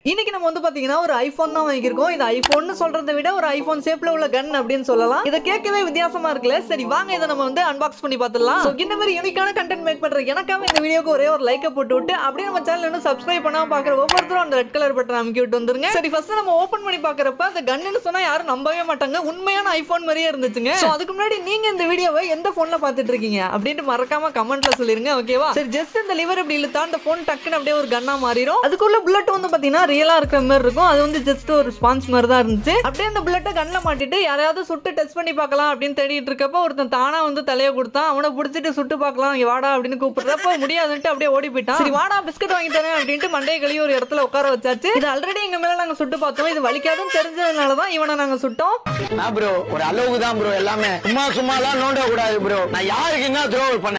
இன்னைக்கு நம்ம வந்து பாத்தீங்கன்னா ஒரு ஐபோன் தான் வாங்கியிருக்கோம் இது ஐபோன் சொல்றதை விட ஒரு ஐபோன் ஷேப்ல உள்ள கன் அப்படின்னு சொல்லலாம் இதை கேட்கவே வித்தியாசமா இருக்குல்ல சரி வாங்க இதை நம்ம வந்து அன்பாக்ஸ் பண்ணி பார்த்துடலாம் So, இந்த மாதிரி யூனிக்கான கண்டென்ட் மேக் பண்ற எனக்காக இந்த வீடியோக்கு ஒரே ஒரு லைக்கை போட்டு விட்டு அப்படியே நம்ம சேனல் இன்னும் சப்ஸ்கிரைப் பண்ணாம பாக்குற ஒவ்வொருத்தரும் அந்த ரெட் கலர் பட்டன் அமைக்கி விட்டு வந்துருங்க சரி ஃபர்ஸ்ட் நம்ம ஓபன் பண்ணி பாக்குறப்ப அந்த கன்னு சொன்னா யாரும் நம்பவே மாட்டாங்க உண்மையான ஐபோன் மாதிரியே இருந்துச்சுங்க So, அதுக்கு முன்னாடி நீங்க இந்த வீடியோவை எந்த போன்ல பாத்துட்டு இருக்கீங்க அப்படின்ட்டு மறக்காம கமெண்ட்ல சொல்லிருங்க ஓகேவா சரி ஜஸ்ட் இந்த லிவர் இப்படி இழுத்தா அந்த போன் டக்குன்னு அப்படியே ஒரு கன்னா மாறிடும் அதுக்குள்ள புல்லட் வந்து பாத்தீங்கன்னா ரியலா இருக்கிற மாதிரி இருக்கும் அது வந்து ஜஸ்ட் ஒரு ஸ்பான்ஸ் மாதிரி தான் இருந்துச்சு அப்படியே அந்த புல்லட்டை கண்ணில் மாட்டிட்டு யாரையாவது சுட்டு டெஸ்ட் பண்ணி பார்க்கலாம் அப்படின்னு தேடிட்டு இருக்கப்ப ஒருத்தன் தானா வந்து தலையை கொடுத்தான் அவனை பிடிச்சிட்டு சுட்டு பார்க்கலாம் இங்க வாடா அப்படின்னு கூப்பிடுறப்ப முடியாதுன்ட்டு அப்படியே ஓடி போயிட்டான் சரி வாடா பிஸ்கட் வாங்கி தரேன் அப்படின்ட்டு மண்டையை கழுவி ஒரு இடத்துல உட்கார வச்சாச்சு இது ஆல்ரெடி எங்க மேல நாங்க சுட்டு பார்த்தோம் இது வலிக்காதுன்னு தெரிஞ்சதுனால தான் இவனை நாங்க சுட்டோம் நான் ப்ரோ ஒரு அளவுக்கு தான் ப்ரோ எல்லாமே சும்மா சும்மாலாம் நோண்ட கூடாது ப்ரோ நான் யாருக்கு என்ன த்ரோவல் பண்ண